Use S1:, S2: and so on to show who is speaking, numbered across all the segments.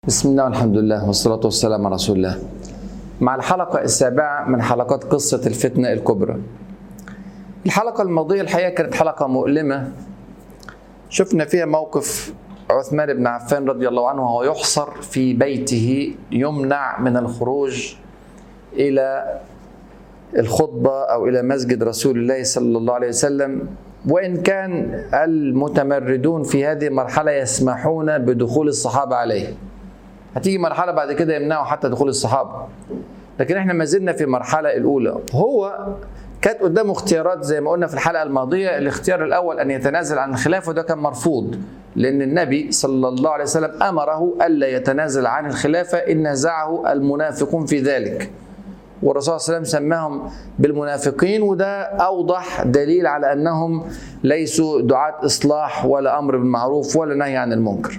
S1: بسم الله والحمد لله والصلاة والسلام على رسول الله مع الحلقة السابعة من حلقات قصة الفتنة الكبرى الحلقة الماضية الحقيقة كانت حلقة مؤلمة شفنا فيها موقف عثمان بن عفان رضي الله عنه وهو يحصر في بيته يمنع من الخروج إلى الخطبة أو إلى مسجد رسول الله صلى الله عليه وسلم وإن كان المتمردون في هذه المرحلة يسمحون بدخول الصحابة عليه هتيجي مرحلة بعد كده يمنعوا حتى دخول الصحابة لكن احنا ما زلنا في المرحلة الأولى هو كانت قدامه اختيارات زي ما قلنا في الحلقة الماضية الاختيار الأول أن يتنازل عن الخلافة وده كان مرفوض لأن النبي صلى الله عليه وسلم أمره ألا يتنازل عن الخلافة إن نزعه المنافقون في ذلك والرسول صلى الله عليه وسلم سماهم بالمنافقين وده أوضح دليل على أنهم ليسوا دعاة إصلاح ولا أمر بالمعروف ولا نهي عن المنكر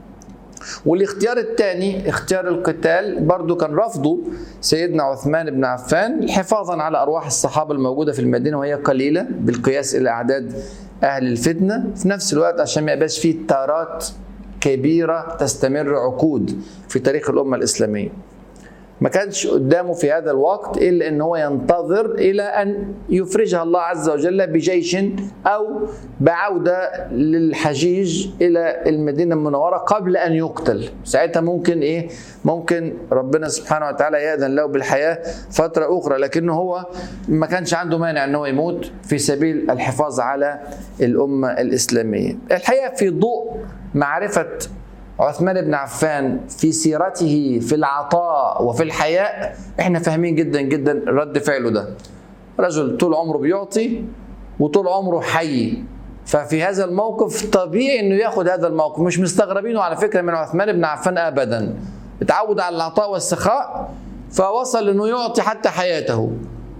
S1: والاختيار الثاني اختيار القتال برضو كان رفضه سيدنا عثمان بن عفان حفاظا على ارواح الصحابه الموجوده في المدينه وهي قليله بالقياس الى اعداد اهل الفتنه في نفس الوقت عشان ما يبقاش فيه تارات كبيره تستمر عقود في تاريخ الامه الاسلاميه ما كانش قدامه في هذا الوقت الا ان هو ينتظر الى ان يفرجها الله عز وجل بجيش او بعوده للحجيج الى المدينه المنوره قبل ان يقتل ساعتها ممكن ايه ممكن ربنا سبحانه وتعالى ياذن له بالحياه فتره اخرى لكنه هو ما كانش عنده مانع ان هو يموت في سبيل الحفاظ على الامه الاسلاميه الحقيقه في ضوء معرفه عثمان بن عفان في سيرته في العطاء وفي الحياء احنا فاهمين جدا جدا رد فعله ده رجل طول عمره بيعطي وطول عمره حي ففي هذا الموقف طبيعي انه ياخد هذا الموقف مش مستغربينه على فكره من عثمان بن عفان ابدا اتعود على العطاء والسخاء فوصل انه يعطي حتى حياته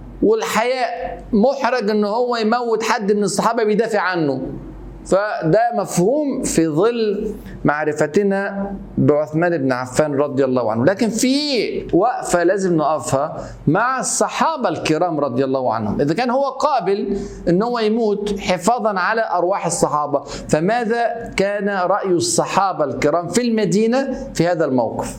S1: والحياء محرج ان هو يموت حد من الصحابه بيدافع عنه فده مفهوم في ظل معرفتنا بعثمان بن عفان رضي الله عنه لكن في وقفة لازم نقفها مع الصحابة الكرام رضي الله عنهم إذا كان هو قابل أن هو يموت حفاظا على أرواح الصحابة فماذا كان رأي الصحابة الكرام في المدينة في هذا الموقف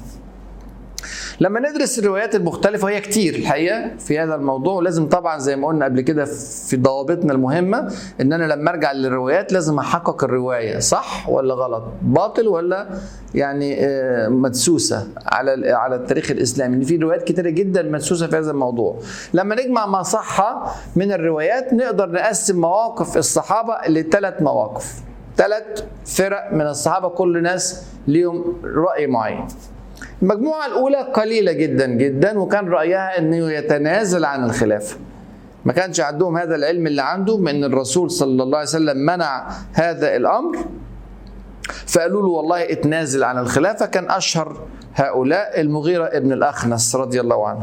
S1: لما ندرس الروايات المختلفة وهي كتير الحقيقة في هذا الموضوع لازم طبعا زي ما قلنا قبل كده في ضوابطنا المهمة ان انا لما ارجع للروايات لازم احقق الرواية صح ولا غلط باطل ولا يعني مدسوسة على على التاريخ الاسلامي ان في روايات كتيرة جدا مدسوسة في هذا الموضوع لما نجمع ما صح من الروايات نقدر نقسم مواقف الصحابة لثلاث مواقف ثلاث فرق من الصحابة كل ناس ليهم رأي معين المجموعة الأولى قليلة جدا جدا وكان رأيها أنه يتنازل عن الخلافة ما كانش عندهم هذا العلم اللي عنده من الرسول صلى الله عليه وسلم منع هذا الأمر فقالوا له والله اتنازل عن الخلافة كان أشهر هؤلاء المغيرة ابن الأخنس رضي الله عنه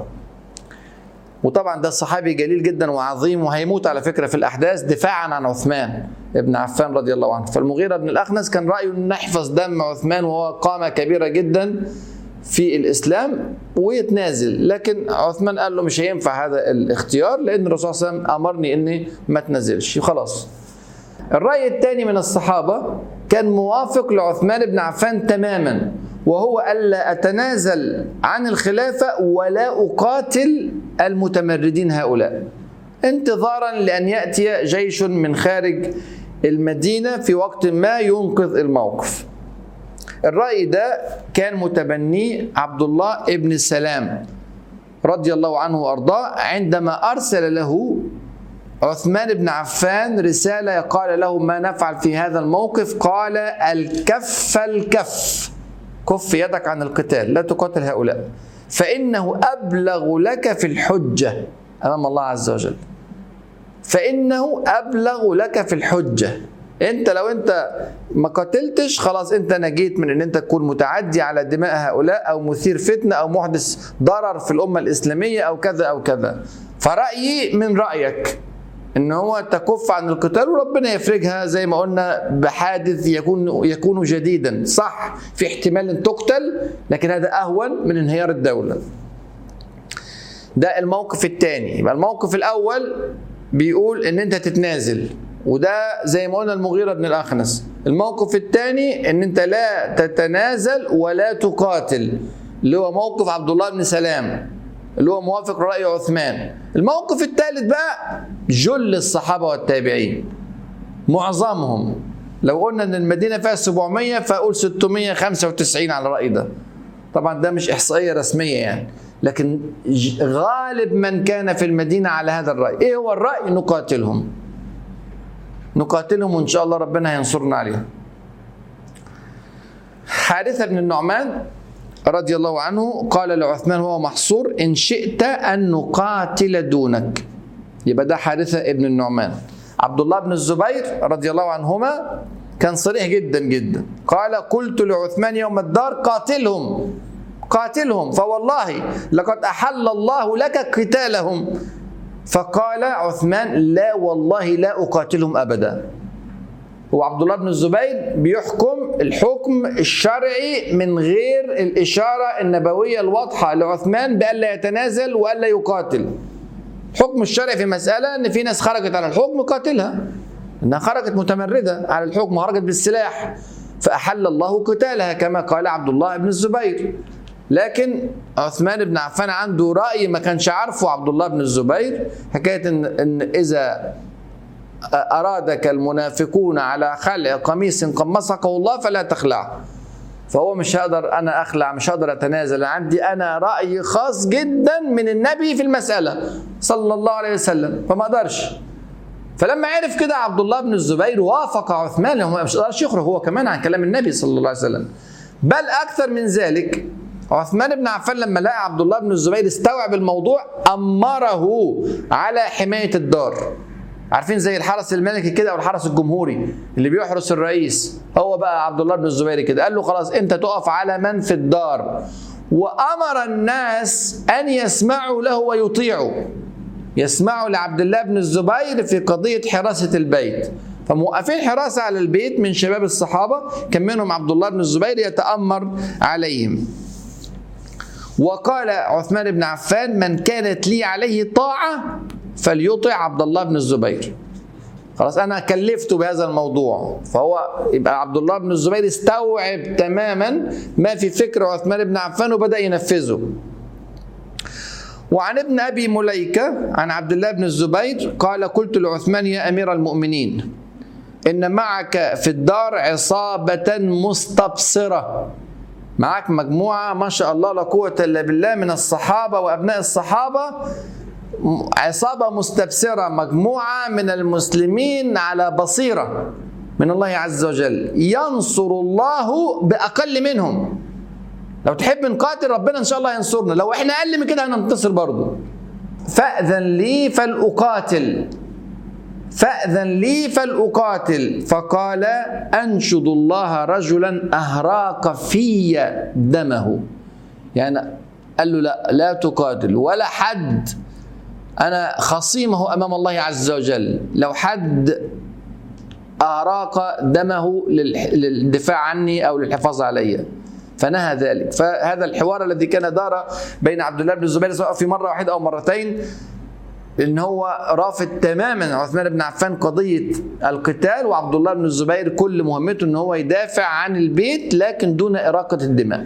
S1: وطبعا ده صحابي جليل جدا وعظيم وهيموت على فكرة في الأحداث دفاعا عن عثمان ابن عفان رضي الله عنه فالمغيرة بن الأخنس كان رأيه أن نحفظ دم عثمان وهو قامة كبيرة جدا في الاسلام ويتنازل لكن عثمان قال له مش هينفع هذا الاختيار لان الرسول صلى الله عليه وسلم امرني اني ما اتنازلش خلاص الراي الثاني من الصحابه كان موافق لعثمان بن عفان تماما وهو الا اتنازل عن الخلافه ولا اقاتل المتمردين هؤلاء انتظارا لان ياتي جيش من خارج المدينه في وقت ما ينقذ الموقف الرأي ده كان متبنيه عبد الله ابن السلام رضي الله عنه وأرضاه عندما أرسل له عثمان بن عفان رسالة قال له ما نفعل في هذا الموقف قال الكف الكف كف يدك عن القتال لا تقاتل هؤلاء فإنه أبلغ لك في الحجة أمام الله عز وجل فإنه أبلغ لك في الحجة انت لو انت ما قتلتش خلاص انت نجيت من ان انت تكون متعدي على دماء هؤلاء او مثير فتنه او محدث ضرر في الامه الاسلاميه او كذا او كذا فرايي من رايك ان هو تكف عن القتال وربنا يفرجها زي ما قلنا بحادث يكون يكون جديدا صح في احتمال ان تقتل لكن هذا اهون من انهيار الدوله ده الموقف الثاني يبقى الموقف الاول بيقول ان انت تتنازل وده زي ما قلنا المغيرة بن الأخنس الموقف الثاني ان انت لا تتنازل ولا تقاتل اللي هو موقف عبد الله بن سلام اللي هو موافق رأي عثمان الموقف الثالث بقى جل الصحابة والتابعين معظمهم لو قلنا ان المدينة فيها 700 فاقول 695 على الرأي ده طبعا ده مش إحصائية رسمية يعني لكن غالب من كان في المدينة على هذا الرأي ايه هو الرأي نقاتلهم نقاتلهم وان شاء الله ربنا هينصرنا عليهم حارثة بن النعمان رضي الله عنه قال لعثمان وهو محصور إن شئت أن نقاتل دونك يبقى ده حارثة ابن النعمان عبد الله بن الزبير رضي الله عنهما كان صريح جدا جدا قال قلت لعثمان يوم الدار قاتلهم قاتلهم فوالله لقد أحل الله لك قتالهم فقال عثمان لا والله لا أقاتلهم أبدا هو عبد الله بن الزبير بيحكم الحكم الشرعي من غير الإشارة النبوية الواضحة لعثمان بألا يتنازل وألا يقاتل الحكم الشرعي في مسألة إن في ناس خرجت على الحكم قاتلها إنها خرجت متمردة على الحكم خرجت بالسلاح فأحل الله قتالها كما قال عبد الله بن الزبير لكن عثمان بن عفان عنده رأي ما كانش عارفه عبد الله بن الزبير حكاية إن, إن إذا أرادك المنافقون على خلع قميص قمصه الله فلا تخلعه فهو مش هقدر انا اخلع مش هقدر اتنازل عندي انا راي خاص جدا من النبي في المساله صلى الله عليه وسلم فما اقدرش فلما عرف كده عبد الله بن الزبير وافق عثمان هو مش قدرش يخرج هو كمان عن كلام النبي صلى الله عليه وسلم بل اكثر من ذلك عثمان بن عفان لما لقى عبد الله بن الزبير استوعب الموضوع امره على حمايه الدار عارفين زي الحرس الملكي كده او الحرس الجمهوري اللي بيحرس الرئيس هو بقى عبد الله بن الزبير كده قال له خلاص انت تقف على من في الدار وامر الناس ان يسمعوا له ويطيعوا يسمعوا لعبد الله بن الزبير في قضيه حراسه البيت فموقفين حراسه على البيت من شباب الصحابه كان منهم عبد الله بن الزبير يتامر عليهم وقال عثمان بن عفان من كانت لي عليه طاعه فليطع عبد الله بن الزبير خلاص انا كلفته بهذا الموضوع فهو يبقى عبد الله بن الزبير استوعب تماما ما في فكر عثمان بن عفان وبدا ينفذه وعن ابن ابي مليكه عن عبد الله بن الزبير قال قلت لعثمان يا امير المؤمنين ان معك في الدار عصابه مستبصره معك مجموعه ما شاء الله لا قوه الا بالله من الصحابه وابناء الصحابه عصابة مستبصرة مجموعة من المسلمين على بصيرة من الله عز وجل ينصر الله بأقل منهم لو تحب نقاتل ربنا إن شاء الله ينصرنا لو إحنا أقل من كده هننتصر برضه فأذن لي فلأقاتل فأذن لي فلأقاتل فقال أنشد الله رجلا أهراق في دمه يعني قال له لا لا تقاتل ولا حد أنا خصيمه أمام الله عز وجل لو حد أراق دمه للدفاع عني أو للحفاظ علي فنهى ذلك فهذا الحوار الذي كان دار بين عبد الله بن الزبير سواء في مرة واحدة أو مرتين ان هو رافض تماما عثمان بن عفان قضيه القتال وعبد الله بن الزبير كل مهمته ان هو يدافع عن البيت لكن دون اراقه الدماء.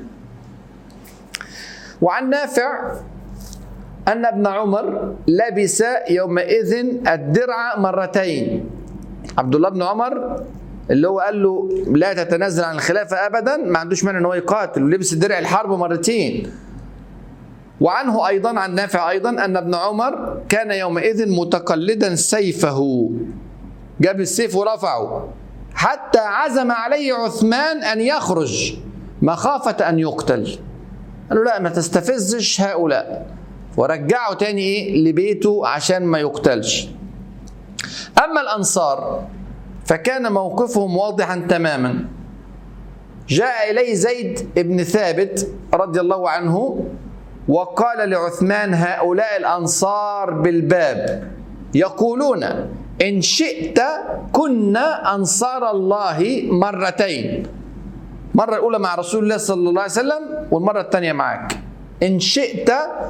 S1: وعن نافع أن ابن عمر لبس يومئذ الدرع مرتين عبد الله بن عمر اللي هو قال له لا تتنازل عن الخلافة أبدا ما عندوش مانع أن هو يقاتل ولبس درع الحرب مرتين وعنه أيضا عن نافع أيضا أن ابن عمر كان يومئذ متقلدا سيفه جاب السيف ورفعه حتى عزم عليه عثمان أن يخرج مخافة أن يقتل قال له لا ما تستفزش هؤلاء ورجعه تاني ايه لبيته عشان ما يقتلش اما الانصار فكان موقفهم واضحا تماما جاء اليه زيد بن ثابت رضي الله عنه وقال لعثمان هؤلاء الانصار بالباب يقولون ان شئت كنا انصار الله مرتين المره الاولى مع رسول الله صلى الله عليه وسلم والمره الثانيه معك ان شئت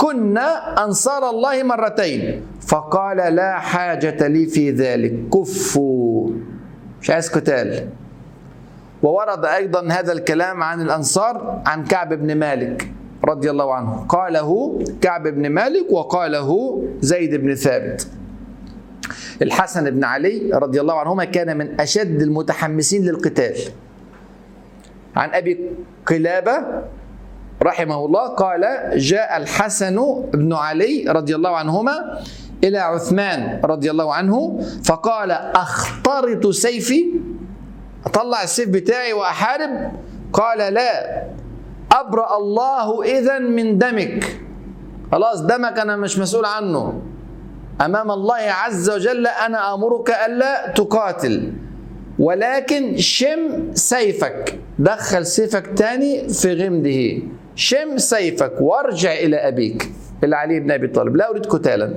S1: كنا أنصار الله مرتين فقال لا حاجة لي في ذلك كفوا مش عايز قتال وورد أيضا هذا الكلام عن الأنصار عن كعب بن مالك رضي الله عنه قاله كعب بن مالك وقاله زيد بن ثابت الحسن بن علي رضي الله عنهما كان من أشد المتحمسين للقتال عن أبي قلابة رحمه الله قال جاء الحسن بن علي رضي الله عنهما إلى عثمان رضي الله عنه فقال أخترط سيفي أطلع السيف بتاعي وأحارب قال لا أبرأ الله إذا من دمك خلاص دمك أنا مش مسؤول عنه أمام الله عز وجل أنا أمرك ألا تقاتل ولكن شم سيفك دخل سيفك تاني في غمده شم سيفك وارجع إلى أبيك إلى علي بن أبي طالب لا أريد قتالا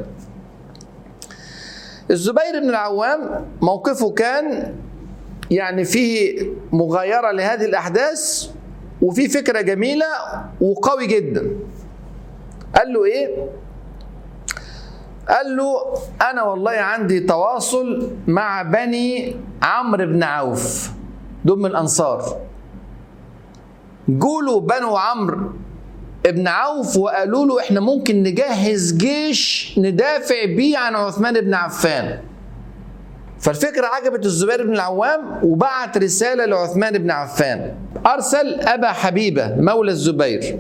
S1: الزبير بن العوام موقفه كان يعني فيه مغايرة لهذه الأحداث وفي فكرة جميلة وقوي جدا قال له إيه قال له أنا والله عندي تواصل مع بني عمرو بن عوف دول من الأنصار قولوا بنو عمرو ابن عوف وقالوا له احنا ممكن نجهز جيش ندافع بيه عن عثمان بن عفان فالفكرة عجبت الزبير بن العوام وبعت رسالة لعثمان بن عفان أرسل أبا حبيبة مولى الزبير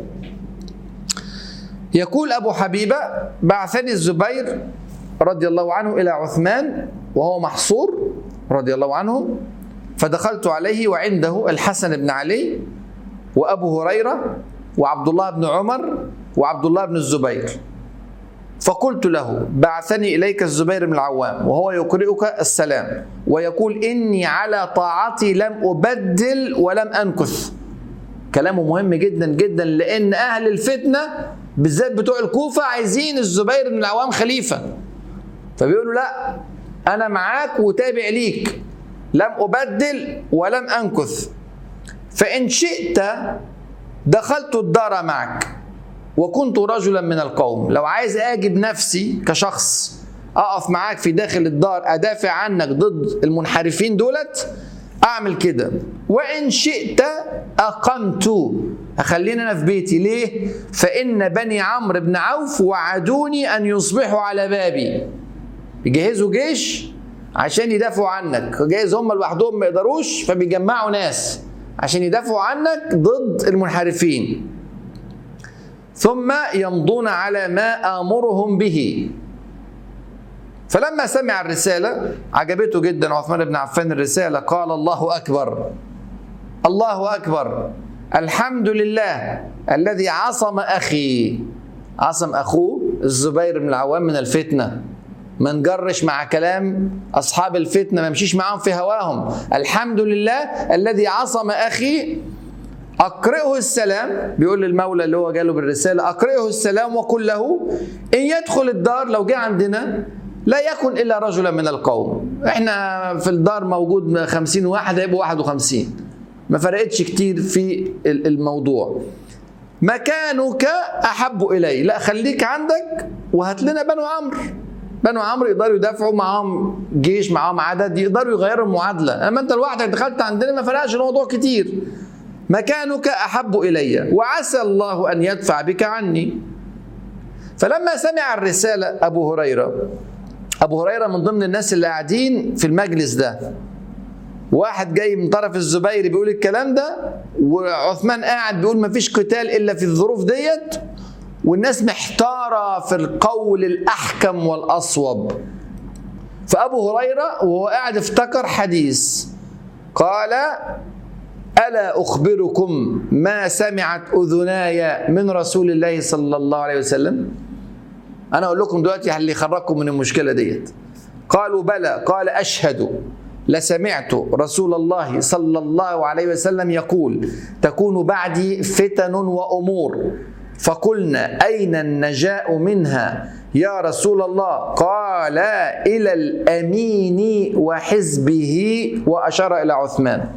S1: يقول أبو حبيبة بعثني الزبير رضي الله عنه إلى عثمان وهو محصور رضي الله عنه فدخلت عليه وعنده الحسن بن علي وأبو هريرة وعبد الله بن عمر وعبد الله بن الزبير فقلت له بعثني إليك الزبير بن العوام وهو يقرئك السلام ويقول إني على طاعتي لم أبدل ولم أنكث كلامه مهم جدا جدا لأن أهل الفتنة بالذات بتوع الكوفة عايزين الزبير بن العوام خليفة فبيقولوا لا أنا معاك وتابع ليك لم أبدل ولم أنكث فإن شئت دخلت الدار معك وكنت رجلا من القوم لو عايز اجي بنفسي كشخص اقف معاك في داخل الدار ادافع عنك ضد المنحرفين دولت اعمل كده وان شئت اقمت اخليني انا في بيتي ليه فان بني عمرو بن عوف وعدوني ان يصبحوا على بابي يجهزوا جيش عشان يدافعوا عنك جايز هم لوحدهم ما يقدروش فبيجمعوا ناس عشان يدافعوا عنك ضد المنحرفين ثم يمضون على ما امرهم به فلما سمع الرساله عجبته جدا عثمان بن عفان الرساله قال الله اكبر الله اكبر الحمد لله الذي عصم اخي عصم اخوه الزبير بن العوام من الفتنه ما نجرش مع كلام اصحاب الفتنه ما يمشيش معاهم في هواهم الحمد لله الذي عصم اخي أقرئه السلام بيقول للمولى اللي هو جاله بالرسالة أقرئه السلام وقل له إن يدخل الدار لو جه عندنا لا يكن إلا رجلا من القوم إحنا في الدار موجود خمسين واحد هيبقوا واحد وخمسين ما فرقتش كتير في الموضوع مكانك أحب إلي لا خليك عندك وهات لنا بنو عمرو بنو عمرو يقدروا يدافعوا معاهم جيش معاهم عدد يقدروا يغيروا المعادلة أما أنت لوحدك دخلت عندنا ما فرقش الموضوع كتير مكانك احب الي وعسى الله ان يدفع بك عني فلما سمع الرساله ابو هريره ابو هريره من ضمن الناس اللي قاعدين في المجلس ده واحد جاي من طرف الزبير بيقول الكلام ده وعثمان قاعد بيقول ما فيش قتال الا في الظروف ديت والناس محتاره في القول الاحكم والاصوب فابو هريره وهو قاعد افتكر حديث قال ألا أخبركم ما سمعت أذناي من رسول الله صلى الله عليه وسلم أنا أقول لكم دلوقتي اللي خرجكم من المشكلة ديت قالوا بلى قال أشهد لسمعت رسول الله صلى الله عليه وسلم يقول تكون بعدي فتن وأمور فقلنا أين النجاء منها يا رسول الله قال إلى الأمين وحزبه وأشار إلى عثمان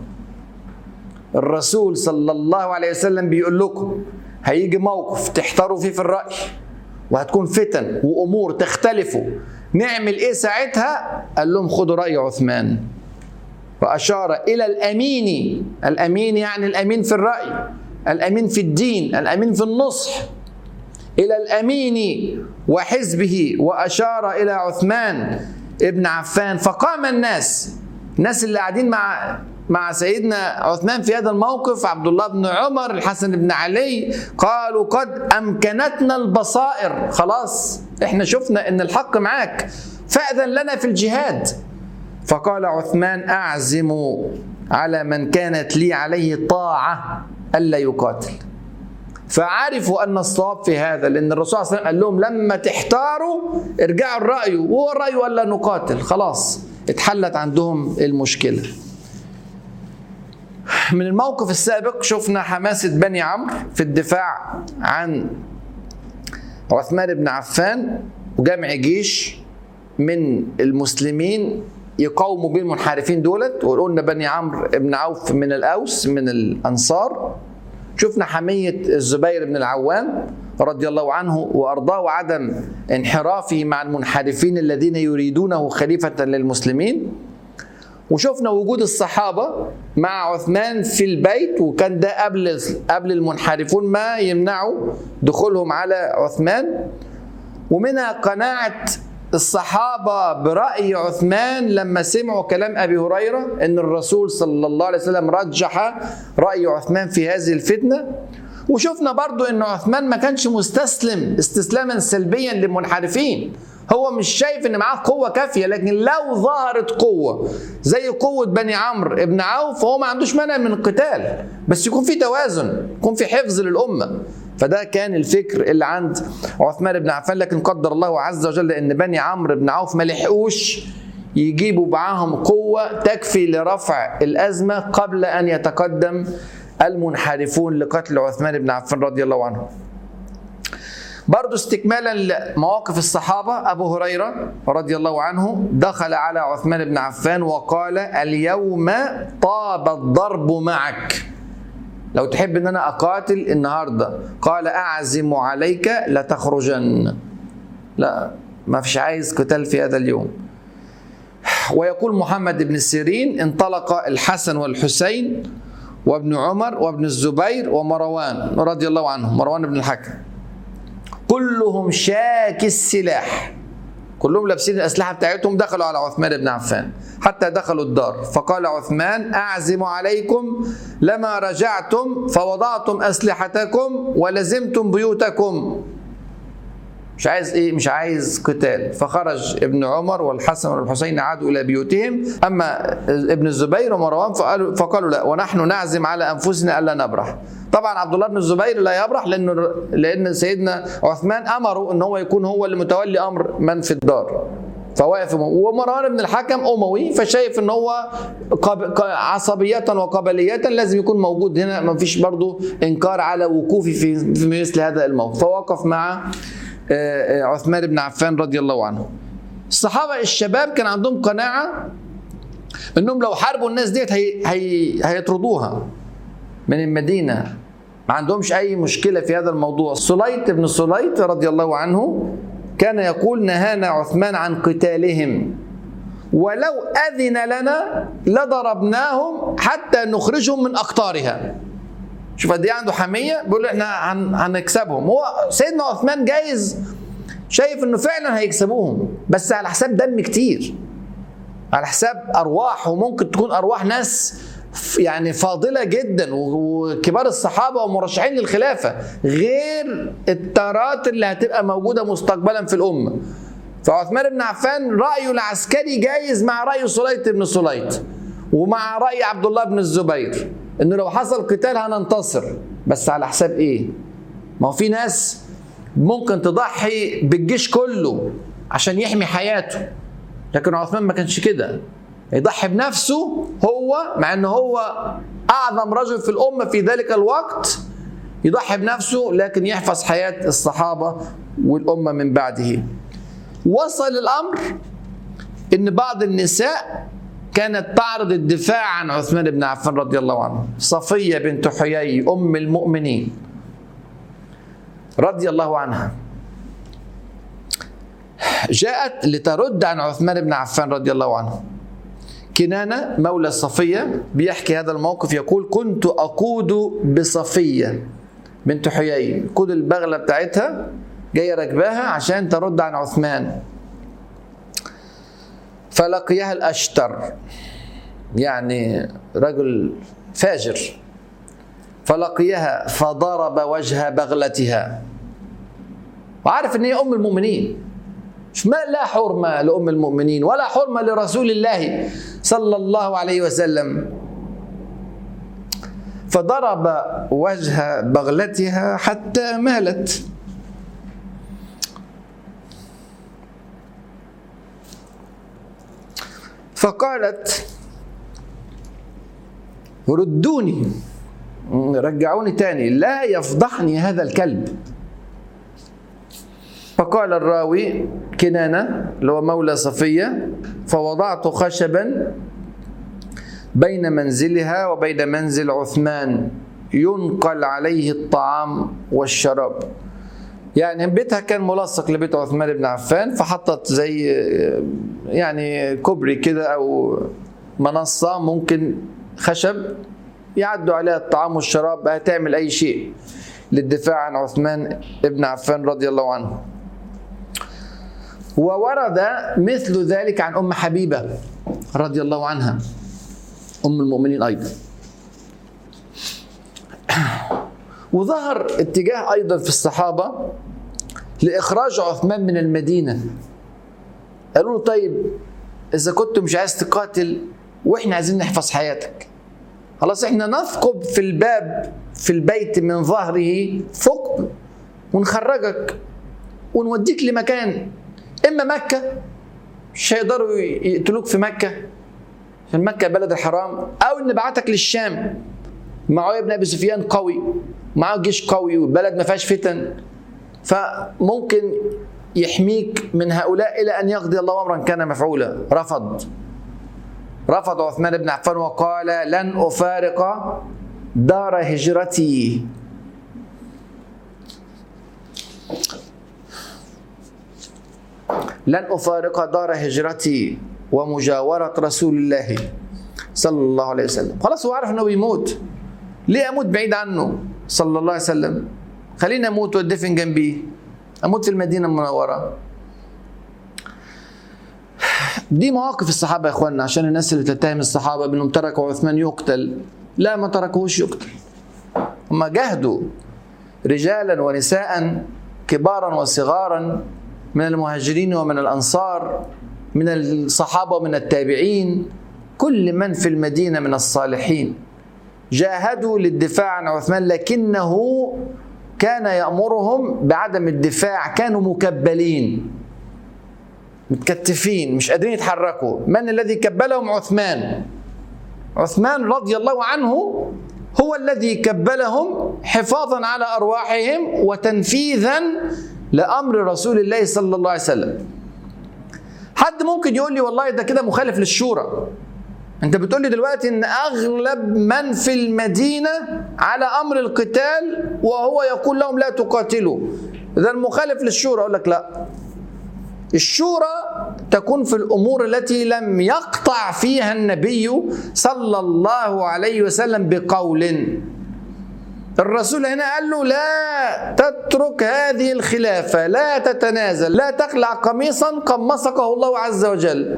S1: الرسول صلى الله عليه وسلم بيقول لكم هيجي موقف تحتاروا فيه في الرأي وهتكون فتن وامور تختلفوا نعمل ايه ساعتها قال لهم خدوا راي عثمان واشار الى الامين الامين يعني الامين في الراي الامين في الدين الامين في النصح الى الامين وحزبه واشار الى عثمان ابن عفان فقام الناس الناس اللي قاعدين مع مع سيدنا عثمان في هذا الموقف عبد الله بن عمر الحسن بن علي قالوا قد امكنتنا البصائر خلاص احنا شفنا ان الحق معاك فاذن لنا في الجهاد فقال عثمان اعزم على من كانت لي عليه طاعه الا يقاتل فعرفوا ان الصواب في هذا لان الرسول صلى الله عليه وسلم قال لهم لما تحتاروا ارجعوا الراي وهو الراي الا نقاتل خلاص اتحلت عندهم المشكله من الموقف السابق شفنا حماسه بني عمرو في الدفاع عن عثمان بن عفان وجمع جيش من المسلمين يقاوموا بين المنحرفين دولت وقلنا بني عمرو بن عوف من الاوس من الانصار شفنا حمية الزبير بن العوام رضي الله عنه وأرضاه وعدم انحرافه مع المنحرفين الذين يريدونه خليفة للمسلمين وشفنا وجود الصحابة مع عثمان في البيت وكان ده قبل قبل المنحرفون ما يمنعوا دخولهم على عثمان ومنها قناعة الصحابة برأي عثمان لما سمعوا كلام أبي هريرة أن الرسول صلى الله عليه وسلم رجح رأي عثمان في هذه الفتنة وشفنا برضو أن عثمان ما كانش مستسلم استسلاما سلبيا للمنحرفين هو مش شايف ان معاه قوه كافيه لكن لو ظهرت قوه زي قوه بني عمرو ابن عوف فهو ما عندوش مانع من القتال بس يكون في توازن يكون في حفظ للامه فده كان الفكر اللي عند عثمان بن عفان لكن قدر الله عز وجل ان بني عمرو بن عوف ما لحقوش يجيبوا معاهم قوة تكفي لرفع الأزمة قبل أن يتقدم المنحرفون لقتل عثمان بن عفان رضي الله عنه برضو استكمالا لمواقف الصحابة أبو هريرة رضي الله عنه دخل على عثمان بن عفان وقال اليوم طاب الضرب معك لو تحب ان انا اقاتل النهارده قال اعزم عليك لتخرجن لا ما فيش عايز قتال في هذا اليوم ويقول محمد بن سيرين انطلق الحسن والحسين وابن عمر وابن الزبير ومروان رضي الله عنهم مروان بن الحكم كلهم شاك السلاح كلهم لابسين الاسلحه بتاعتهم دخلوا على عثمان بن عفان حتى دخلوا الدار فقال عثمان اعزم عليكم لما رجعتم فوضعتم اسلحتكم ولزمتم بيوتكم مش عايز ايه مش عايز قتال فخرج ابن عمر والحسن والحسين عادوا الى بيوتهم اما ابن الزبير ومروان فقالوا, فقالوا لا ونحن نعزم على انفسنا الا نبرح طبعا عبد الله بن الزبير لا يبرح لانه لان سيدنا عثمان امره ان هو يكون هو اللي متولي امر من في الدار فواقف ومروان بن الحكم اموي فشايف ان هو عصبيه وقبليه لازم يكون موجود هنا ما فيش برضه انكار على وقوفي في في مثل هذا الموقف فوقف مع عثمان بن عفان رضي الله عنه الصحابه الشباب كان عندهم قناعه انهم لو حاربوا الناس ديت هي هي هيطردوها من المدينه ما عندهمش اي مشكله في هذا الموضوع سليط بن سليط رضي الله عنه كان يقول نهانا عثمان عن قتالهم ولو اذن لنا لضربناهم حتى نخرجهم من اقطارها شوف قد ايه عنده حميه بيقول احنا هن هنكسبهم هو سيدنا عثمان جايز شايف انه فعلا هيكسبوهم بس على حساب دم كتير على حساب ارواح وممكن تكون ارواح ناس يعني فاضلة جدا وكبار الصحابة ومرشحين للخلافة غير التارات اللي هتبقى موجودة مستقبلا في الأمة فعثمان بن عفان رأيه العسكري جايز مع رأي سليط بن سليط ومع رأي عبد الله بن الزبير انه لو حصل قتال هننتصر بس على حساب ايه ما هو في ناس ممكن تضحي بالجيش كله عشان يحمي حياته لكن عثمان ما كانش كده يضحي بنفسه هو مع ان هو اعظم رجل في الامه في ذلك الوقت يضحي بنفسه لكن يحفظ حياه الصحابه والامه من بعده وصل الامر ان بعض النساء كانت تعرض الدفاع عن عثمان بن عفان رضي الله عنه صفيه بنت حيي ام المؤمنين رضي الله عنها جاءت لترد عن عثمان بن عفان رضي الله عنه كنانة مولى صفية بيحكي هذا الموقف يقول كنت أقود بصفية بنت حيي قود البغلة بتاعتها جاية راكباها عشان ترد عن عثمان فلقيها الأشتر يعني رجل فاجر فلقيها فضرب وجه بغلتها وعارف ان هي ام المؤمنين مش ما لا حرمه لام المؤمنين ولا حرمه لرسول الله صلى الله عليه وسلم فضرب وجه بغلتها حتى مالت فقالت ردوني رجعوني تاني لا يفضحني هذا الكلب فقال الراوي كنانة اللي هو مولى صفية فوضعت خشبا بين منزلها وبين منزل عثمان ينقل عليه الطعام والشراب يعني بيتها كان ملصق لبيت عثمان بن عفان فحطت زي يعني كوبري كده او منصه ممكن خشب يعدوا عليها الطعام والشراب هتعمل اي شيء للدفاع عن عثمان بن عفان رضي الله عنه وورد مثل ذلك عن ام حبيبه رضي الله عنها ام المؤمنين ايضا وظهر اتجاه ايضا في الصحابه لاخراج عثمان من المدينه قالوا له طيب اذا كنت مش عايز تقاتل واحنا عايزين نحفظ حياتك خلاص احنا نثقب في الباب في البيت من ظهره ثقب ونخرجك ونوديك لمكان اما مكه مش هيقدروا يقتلوك في مكه عشان مكه بلد الحرام او نبعتك للشام معاويه بن ابي سفيان قوي معاه جيش قوي والبلد ما فيهاش فتن فممكن يحميك من هؤلاء الى ان يقضي الله امرا كان مفعولا رفض رفض عثمان بن عفان وقال لن افارق دار هجرتي لن افارق دار هجرتي ومجاوره رسول الله صلى الله عليه وسلم خلاص هو عارف انه بيموت ليه اموت بعيد عنه صلى الله عليه وسلم خليني اموت وادفن جنبيه اموت في المدينه المنوره دي مواقف الصحابه يا اخواننا عشان الناس اللي تتهم الصحابه بانهم تركوا عثمان يقتل لا ما تركوهوش يقتل هم جاهدوا رجالا ونساء كبارا وصغارا من المهاجرين ومن الانصار من الصحابه ومن التابعين كل من في المدينه من الصالحين جاهدوا للدفاع عن عثمان لكنه كان يامرهم بعدم الدفاع كانوا مكبلين متكتفين مش قادرين يتحركوا من الذي كبلهم عثمان عثمان رضي الله عنه هو الذي كبلهم حفاظا على ارواحهم وتنفيذا لامر رسول الله صلى الله عليه وسلم حد ممكن يقول لي والله ده كده مخالف للشورى انت بتقول لي دلوقتي ان اغلب من في المدينه على امر القتال وهو يقول لهم لا تقاتلوا اذا مخالف للشورى اقول لك لا الشورى تكون في الامور التي لم يقطع فيها النبي صلى الله عليه وسلم بقول الرسول هنا قال له لا تترك هذه الخلافه لا تتنازل لا تخلع قميصا قمصكه الله عز وجل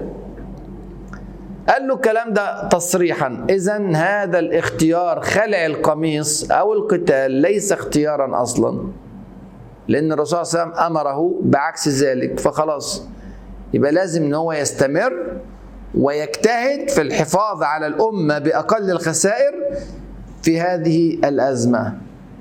S1: قال له الكلام ده تصريحا اذا هذا الاختيار خلع القميص او القتال ليس اختيارا اصلا لان الرسول صلى الله عليه وسلم امره بعكس ذلك فخلاص يبقى لازم ان هو يستمر ويجتهد في الحفاظ على الامه باقل الخسائر في هذه الازمه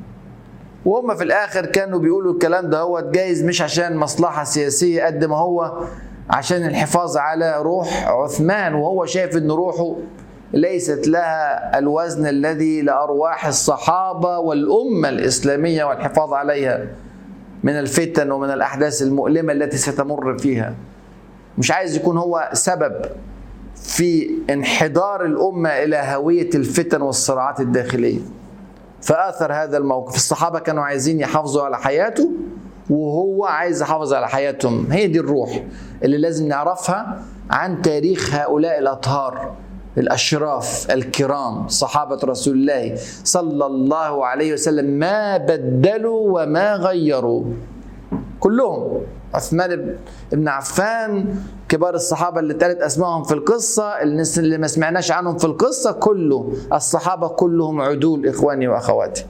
S1: وهم في الاخر كانوا بيقولوا الكلام ده هو جايز مش عشان مصلحه سياسيه قد ما هو عشان الحفاظ على روح عثمان وهو شايف ان روحه ليست لها الوزن الذي لارواح الصحابه والامه الاسلاميه والحفاظ عليها من الفتن ومن الاحداث المؤلمه التي ستمر فيها مش عايز يكون هو سبب في انحدار الامه الى هويه الفتن والصراعات الداخليه فاثر هذا الموقف الصحابه كانوا عايزين يحافظوا على حياته وهو عايز يحافظ على حياتهم هي دي الروح اللي لازم نعرفها عن تاريخ هؤلاء الأطهار الأشراف الكرام صحابة رسول الله صلى الله عليه وسلم ما بدلوا وما غيروا كلهم عثمان بن عفان كبار الصحابة اللي اتقالت أسمائهم في القصة الناس اللي ما سمعناش عنهم في القصة كله الصحابة كلهم عدول إخواني وأخواتي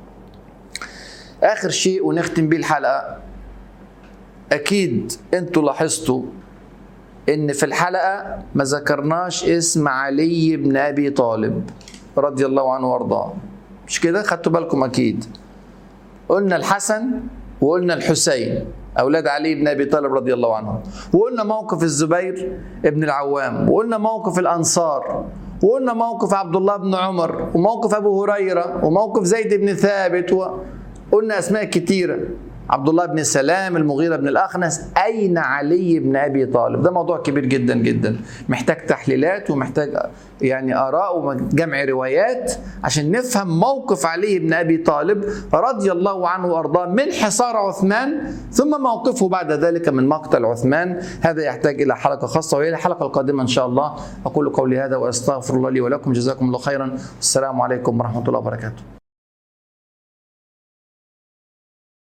S1: آخر شيء ونختم بيه الحلقة أكيد أنتوا لاحظتوا إن في الحلقة ما ذكرناش اسم علي بن أبي طالب رضي الله عنه وارضاه مش كده خدتوا بالكم أكيد قلنا الحسن وقلنا الحسين أولاد علي بن أبي طالب رضي الله عنهم وقلنا موقف الزبير ابن العوام وقلنا موقف الأنصار وقلنا موقف عبد الله بن عمر وموقف أبو هريرة وموقف زيد بن ثابت وقلنا أسماء كتيرة عبد الله بن سلام المغيرة بن الأخنس أين علي بن أبي طالب ده موضوع كبير جدا جدا محتاج تحليلات ومحتاج يعني آراء وجمع روايات عشان نفهم موقف علي بن أبي طالب رضي الله عنه وأرضاه من حصار عثمان ثم موقفه بعد ذلك من مقتل عثمان هذا يحتاج إلى حلقة خاصة وهي الحلقة القادمة إن شاء الله أقول قولي هذا وأستغفر الله لي ولكم جزاكم الله خيرا والسلام عليكم ورحمة الله وبركاته